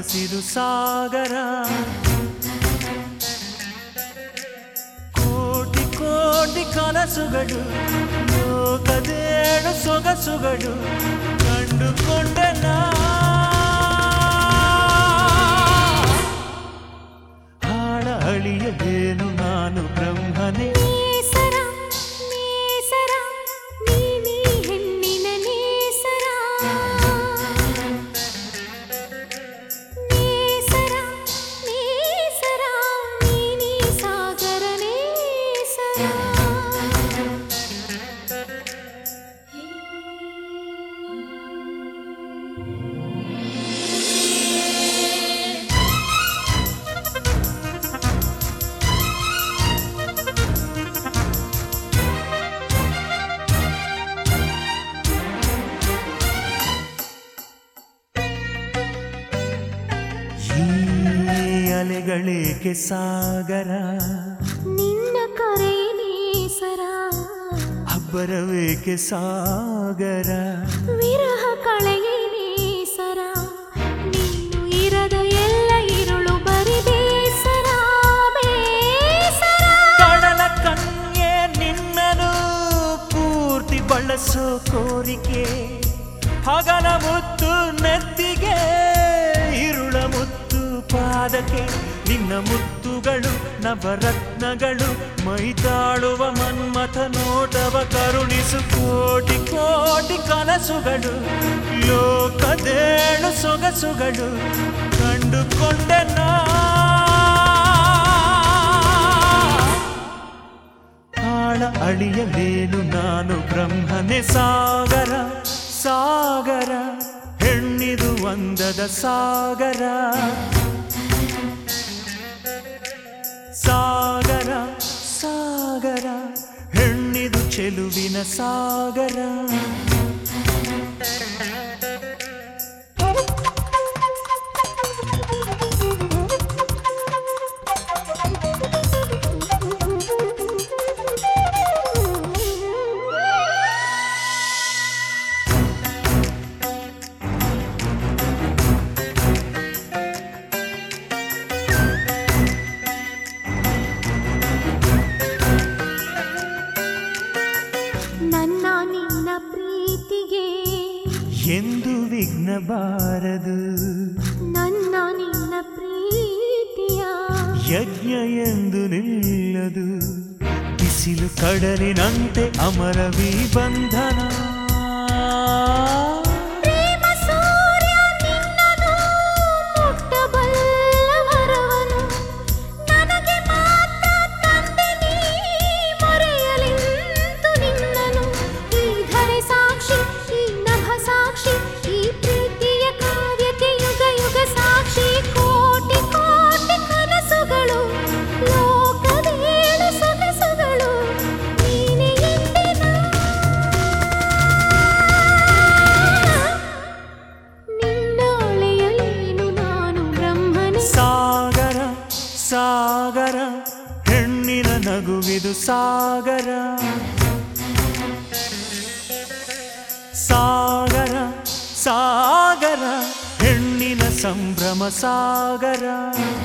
ಹಸಿರು ಸಾಗರ ಕೋಟಿ ಕೋಟಿ ಕನಸುಗಳು ಲೋಕದೇಳು ಸೊಗಸುಗಳು ಕಂಡುಕೊಂಡೆ ನಾ ಹಾಳ ಅಳಿಯದೇನು ನಾನು ಬ್ರಹ್ಮನೇ ನೇಸರ ನೇಸರ ನೀನೇ ಹೆಣ್ಣಿನ ನೇಸರ ನೇಸರ ನೇಸರ ನೀನೇ ಸಾಗರ ನೇಸರ ಈ ಅಲೆಗಳೇಕೆ ಸಾಗರ ನಿನ್ನ ಕರೆ ನೇಸರ ಅಬ್ಬರವೇಕೆ ಸಾಗರ ವಿರಹ ಕಳೆಯೇ ನೇಸರ ನೀನು ಇರದ ಎಲ್ಲ ಇರುಳು ಬರಿ ಬೇಸರ ಬೇಸರ ಕಡಲ ಕನ್ಯೆ ನಿನ್ನನು ಪೂರ್ತಿ ಬಳಸೋ ಕೋರಿಕೆ ಹಗಲ ಮುತ್ತು ನೆತ್ತಿಗೆ ಇರುಳ ಮುತ್ತು ಪಾದಕ್ಕೆ ನಿನ್ನ ಮುತ್ತುಗಳು ನವರತ್ನಗಳು ಮೈತಾಳುವ ಮನ್ಮಥ ನೋಟವ ಕರುಣಿಸು ಕೋಟಿ ಕೋಟಿ ಕನಸುಗಳು ಲೋಕದೇಳು ಸೊಗಸುಗಳು ಕಂಡುಕೊಂಡೆ ನಾ ಆಳ ಅಳಿಯಲೇನು ನಾನು ಬ್ರಹ್ಮನೆ ಸಾಗರ ಸಾಗರ ಹೆಣ್ಣಿದು ಒಂದದ ಸಾಗರ ಸಾಗರ ಸಾಗರ ಹೆಣ್ಣಿದು ಚೆಲುವಿನ ಸಾಗರ ನನ್ನ ನಿನ್ನ ಪ್ರೀತಿಗೆ ಎಂದು ವಿಘ್ನ ಬಾರದು ನನ್ನ ನಿನ್ನ ಪ್ರೀತಿಯ ಯಜ್ಞ ಎಂದು ನಿಲ್ಲದು ಬಿಸಿಲು ಕಡಲಿನಂತೆ ಅಮರವಿ ಬಂಧನ ಪ್ರೇಮ ಸೂರ್ಯ ನಿನ್ನನು ಮುಟ್ಟಬಲ್ಲವರವನು ನನಗೆ ಮಾತ್ರ ತಂದೆ ನೀ ಮರೆಯಲೆಂದು ನಿನ್ನನು ಈ ಧರೆ ಸಾಕ್ಷಿ ಈ ನಭ ಸಾಕ್ಷಿ ಈ ಪ್ರೀತಿಯ ಕಾವ್ಯಕ್ಕೆ ಯುಗ ಯುಗ ಸಾಕ್ಷಿ ಕೋಟಿ ಕೋಟಿ ಕನಸುಗಳು ಲೋಕದೇಳು ಸೊಗಸುಗಳು ನೀನೆ ಎಂದೆನ ನಿನ್ನೊಳೆಯಲೇನು ನಾನು ಬ್ರಹ್ಮನೇ ಸಾಗರ ಸಾಗರ ಹೆಣ್ಣಿನ ನಗುವಿದು ಸಾಗರ ಸಾಗರ ಸಾಗರ ಹೆಣ್ಣಿನ ಸಂಭ್ರಮ ಸಾಗರ